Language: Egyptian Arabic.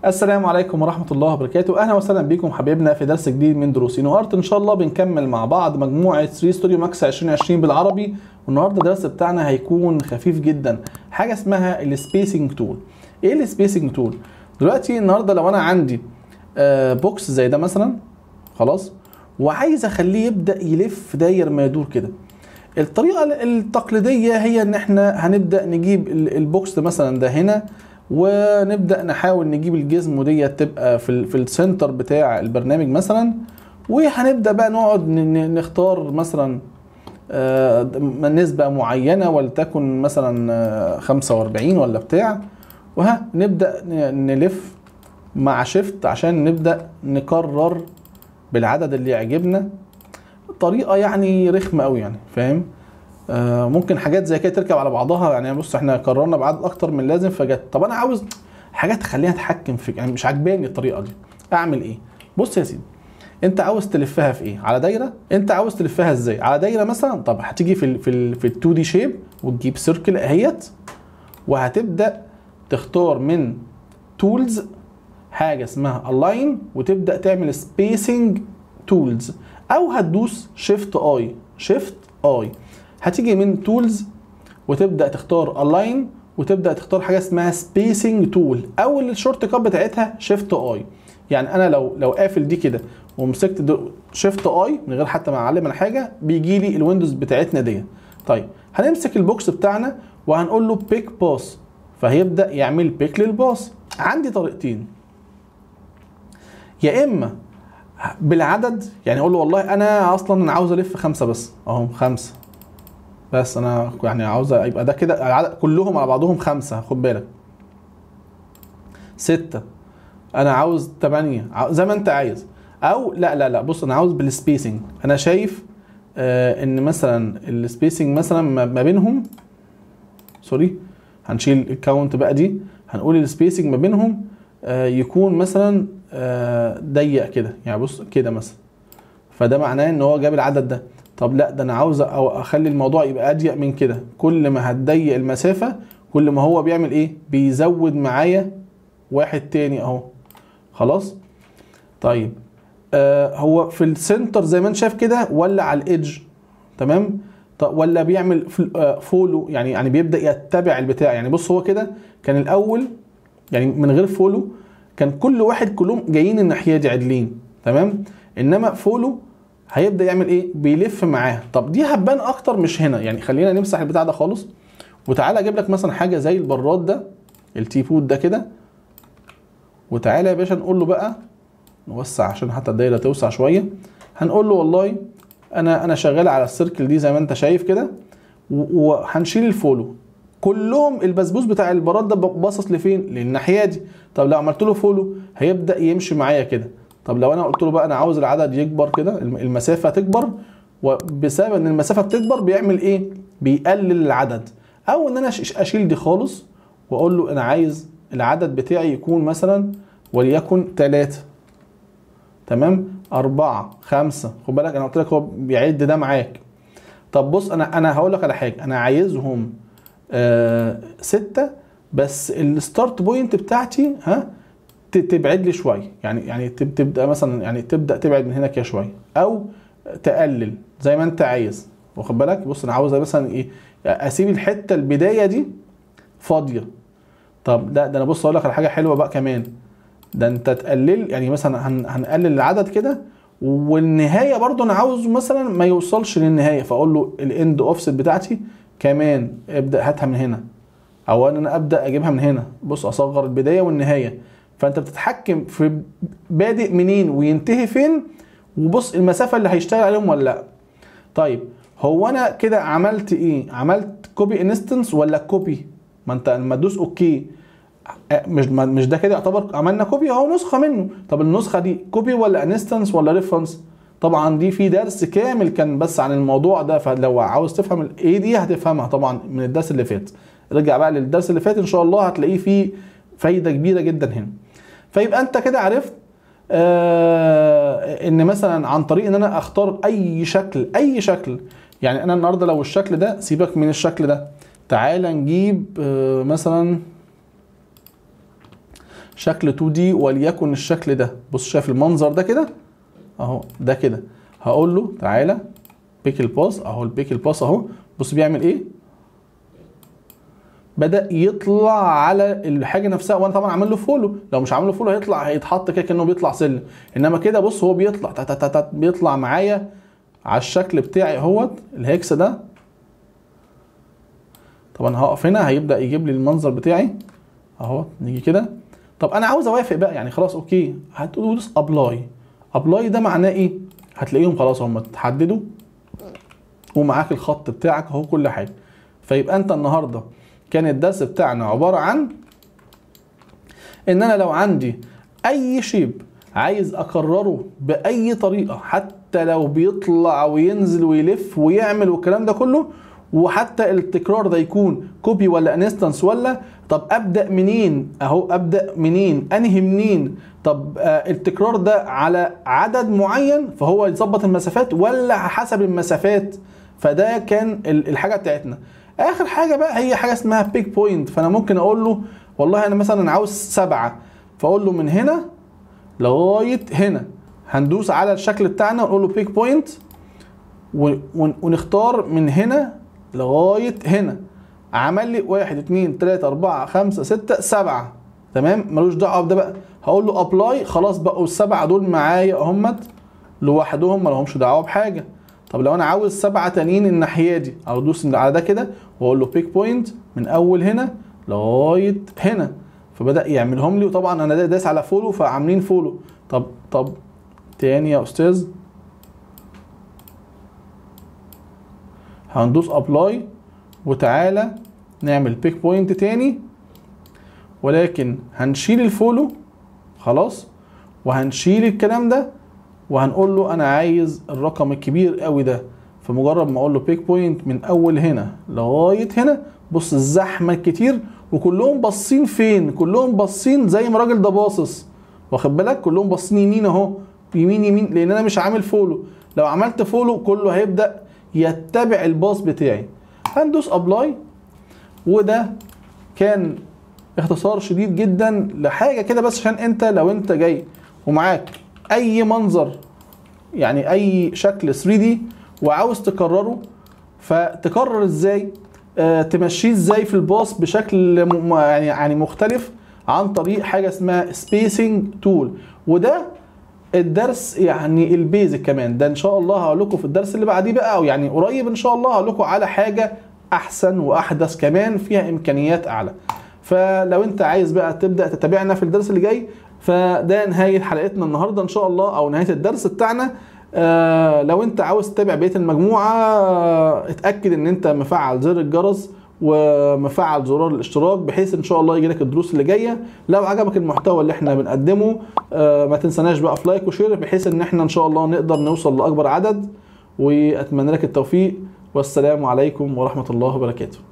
السلام عليكم ورحمة الله وبركاته أهلا وسهلا بكم حبايبنا في درس جديد من دروس ارت إن شاء الله بنكمل مع بعض مجموعة 3 ستوديو ماكس 2020 بالعربي والنهاردة الدرس بتاعنا هيكون خفيف جدا حاجة اسمها السبيسنج تول إيه السبيسنج تول؟ دلوقتي النهاردة لو أنا عندي آه، بوكس زي ده مثلا خلاص وعايز أخليه يبدأ يلف داير ما يدور كده الطريقة التقليدية هي إن إحنا هنبدأ نجيب ال- البوكس ده مثلا ده هنا ونبدا نحاول نجيب الجزم ديت تبقى في ال- في السنتر بتاع البرنامج مثلا وهنبدا بقى نقعد ن- ن- نختار مثلا آه، نسبة معينة ولتكن مثلا آه، 45 ولا بتاع وها نبدأ ن- نلف مع شيفت عشان نبدأ نكرر بالعدد اللي يعجبنا طريقة يعني رخمة قوي يعني فاهم آه، ممكن حاجات زي كده تركب على بعضها يعني بص احنا قررنا بعدد اكتر من اللازم فجت طب انا عاوز حاجات تخليها تتحكم فيك يعني مش عاجباني الطريقه دي اعمل ايه بص يا سيدي انت عاوز تلفها في ايه على دايره انت عاوز تلفها ازاي على دايره مثلا طب هتيجي في ال في ال في ال 2 دي شيب وتجيب سيركل اهيت وهتبدا تختار من تولز حاجه اسمها الاين وتبدا تعمل سبيسنج تولز او هتدوس شيفت اي شيفت اي هتيجي من تولز وتبدا تختار الاين وتبدا تختار حاجه اسمها سبيسنج تول او الشورت كات بتاعتها شيفت اي يعني انا لو لو قافل دي كده ومسكت شيفت اي من غير حتى ما اعلم على حاجه بيجي لي الويندوز بتاعتنا دي طيب هنمسك البوكس بتاعنا وهنقول له بيك باس فهيبدا يعمل بيك للباص عندي طريقتين يا اما بالعدد يعني اقول له والله انا اصلا انا عاوز الف خمسه بس اهم خمسه بس انا يعني عاوز يبقى ده كده العدد كلهم على بعضهم خمسه خد بالك سته انا عاوز تمانية عاو- زي ما انت عايز او لا لا لا بص انا عاوز بالسبيسنج انا شايف آه ان مثلا السبيسنج مثلا ما ما بينهم سوري هنشيل الكاونت بقى دي هنقول السبيسنج ما بينهم آه يكون مثلا آه ضيق كده يعني بص كده مثلا فده معناه ان هو جاب العدد ده طب لا ده انا عاوز او اخلي الموضوع يبقى اضيق من كده كل ما هتضيق المسافه كل ما هو بيعمل ايه بيزود معايا واحد تاني اهو خلاص طيب آه هو في السنتر زي ما انت شايف كده ولا على الايدج تمام طب ولا بيعمل فل- آه، فولو يعني يعني بيبدا يتبع البتاع يعني بص هو كده كان الاول يعني من غير فولو كان كل واحد كلهم جايين الناحيه دي عدلين تمام انما فولو هيبدا يعمل ايه بيلف معاه طب دي هتبان اكتر مش هنا يعني خلينا نمسح البتاع ده خالص وتعالى اجيب لك مثلا حاجه زي البراد ده التيبود ده كده وتعالى يا باشا نقول له بقى نوسع عشان حتى الدايره توسع شويه هنقول له والله انا انا شغال على السيركل دي زي ما انت شايف كده و- وهنشيل الفولو كلهم البسبوس بتاع البراد ده باصص لفين للناحيه دي طب لو عملت له فولو هيبدا يمشي معايا كده طب لو انا قلت له بقى انا عاوز العدد يكبر كده الم- المسافه تكبر وبسبب ان المسافه بتكبر بيعمل ايه بيقلل العدد او ان انا أش- اشيل دي خالص واقول له انا عايز العدد بتاعي يكون مثلا وليكن ثلاثة تمام أربعة خمسة خد بالك أنا قلت لك هو بيعد ده معاك طب بص أنا أنا هقول لك على حاجة أنا عايزهم آه ستة بس الستارت بوينت بتاعتي ها ت- تبعد لي شويه يعني يعني تب- تبدا مثلا يعني تبدا تبعد من هنا كده شويه او تقلل زي ما انت عايز واخد بالك بص انا عاوز مثلا ايه اسيب الحته البدايه دي فاضيه طب لا ده انا بص اقول لك على حاجه حلوه بقى كمان ده انت تقلل يعني مثلا هن هنقلل العدد كده والنهايه برضو انا عاوزه مثلا ما يوصلش للنهايه فاقول له الاند اوفست بتاعتي كمان ابدا هاتها من هنا او ان انا ابدا اجيبها من هنا بص اصغر البدايه والنهايه فانت بتتحكم في بادئ منين وينتهي فين وبص المسافه اللي هيشتغل عليهم ولا لا طيب هو انا كده عملت ايه عملت كوبي انستنس ولا كوبي ما انت لما تدوس اوكي أه، مش ما- مش ده كده يعتبر عملنا كوبي اهو نسخه منه طب النسخه دي كوبي ولا انستنس ولا ريفرنس طبعا دي في درس كامل كان بس عن الموضوع ده فلو عاوز تفهم ايه دي هتفهمها طبعا من الدرس اللي فات رجع بقى للدرس اللي فات ان شاء الله هتلاقيه فيه فايده كبيره جدا هنا فيبقى انت كده عرفت آه ان مثلا عن طريق ان انا اختار اي شكل اي شكل يعني انا النهارده لو الشكل ده سيبك من الشكل ده تعال نجيب آه مثلا شكل 2 دي وليكن الشكل ده بص شايف المنظر ده كده اهو ده كده هقول له تعالى بيك الباص اهو البيك الباص اهو بص بيعمل ايه بدا يطلع على الحاجه نفسها وانا طبعا عامل له فولو لو مش عامل له فولو هيطلع هيتحط كده كانه بيطلع سلم انما كده بص هو بيطلع تا تا تا تا بيطلع معايا على الشكل بتاعي اهوت الهيكس ده طبعا هقف هنا هيبدا يجيب لي المنظر بتاعي اهو نيجي كده طب انا عاوز اوافق بقى يعني خلاص اوكي هتقولوا دوس ابلاي ابلاي ده معناه ايه هتلاقيهم خلاص هم اتحددوا ومعاك الخط بتاعك اهو كل حاجه فيبقى انت النهارده كان الدرس بتاعنا عباره عن ان انا لو عندي اي شيب عايز اكرره باي طريقه حتى لو بيطلع وينزل ويلف ويعمل والكلام ده كله وحتى التكرار ده يكون كوبي ولا انستنس ولا طب ابدا منين اهو ابدا منين انهي منين طب آه التكرار ده على عدد معين فهو يظبط المسافات ولا حسب المسافات فده كان الحاجه بتاعتنا اخر حاجه بقى هي حاجه اسمها بيك بوينت فانا ممكن اقول له والله انا مثلا عاوز سبعه فاقول له من هنا لغايه هنا هندوس على الشكل بتاعنا ونقول له بيك بوينت ونختار من هنا لغايه هنا عمل لي واحد اتنين تلاته اربعه خمسه سته سبعه تمام ملوش دعوه بده بقى هقول له ابلاي خلاص بقوا السبعه دول معايا اهمت لوحدهم ما لهمش دعوه بحاجه طب لو انا عاوز سبعه تانيين الناحيه دي او ادوس على ده كده واقول له بيك بوينت من اول هنا لغايه هنا فبدا يعملهم لي وطبعا انا دايس على فولو فعاملين فولو طب طب تاني يا استاذ هندوس ابلاي وتعالى نعمل بيك بوينت تاني ولكن هنشيل الفولو خلاص وهنشيل الكلام ده وهنقول له انا عايز الرقم الكبير قوي ده فمجرد ما اقول له بيك بوينت من اول هنا لغايه هنا بص الزحمه الكتير وكلهم باصين فين كلهم باصين زي ما الراجل ده باصص واخد بالك كلهم باصين يمين اهو يمين يمين لان انا مش عامل فولو لو عملت فولو كله هيبدا يتبع الباص بتاعي هندوس ابلاي وده كان اختصار شديد جدا لحاجه كده بس عشان انت لو انت جاي ومعاك اي منظر يعني اي شكل 3 دي وعاوز تكرره فتكرر ازاي آه تمشيه ازاي في الباص بشكل م... يعني يعني مختلف عن طريق حاجه اسمها سبيسنج تول وده الدرس يعني البيزك كمان ده ان شاء الله هقول لكم في الدرس اللي بعديه بقى او يعني قريب ان شاء الله هقول لكم على حاجه احسن واحدث كمان فيها امكانيات اعلى فلو انت عايز بقى تبدا تتابعنا في الدرس اللي جاي فده نهايه حلقتنا النهارده ان شاء الله او نهايه الدرس بتاعنا آه لو انت عاوز تتابع بقيه المجموعه آه اتاكد ان انت مفعل زر الجرس ومفعل زرار الاشتراك بحيث ان شاء الله يجيلك الدروس اللي جايه لو عجبك المحتوى اللي احنا بنقدمه آه ما تنسناش بقى في لايك وشير بحيث ان احنا ان شاء الله نقدر نوصل لاكبر عدد واتمنى لك التوفيق والسلام عليكم ورحمه الله وبركاته